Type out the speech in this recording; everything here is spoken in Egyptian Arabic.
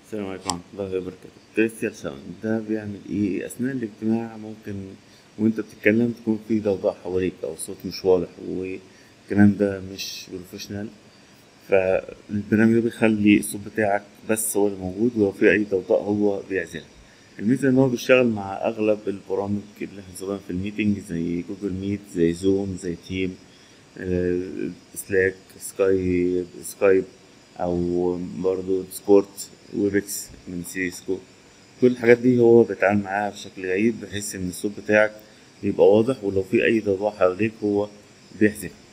السلام عليكم ورحمة الله وبركاته كريستيان ساوند ده بيعمل ايه أثناء الاجتماع ممكن وانت بتتكلم تكون في ضوضاء حواليك أو الصوت مش واضح والكلام ده مش بروفيشنال فالبرنامج ده بيخلي الصوت بتاعك بس هو اللي موجود ولو في أي ضوضاء هو بيعزلها الميزة إن هو بيشتغل مع أغلب البرامج اللي هنستخدمها في الميتنج زي جوجل ميت زي زوم زي تيم سلاك سكاي سكايب أو برضه ديسكورد ويبكس من سيسكو كل الحاجات دي هو بيتعامل معاها بشكل جيد بحيث إن الصوت بتاعك يبقى واضح ولو في أي ضوضاء حواليك هو بيحذفها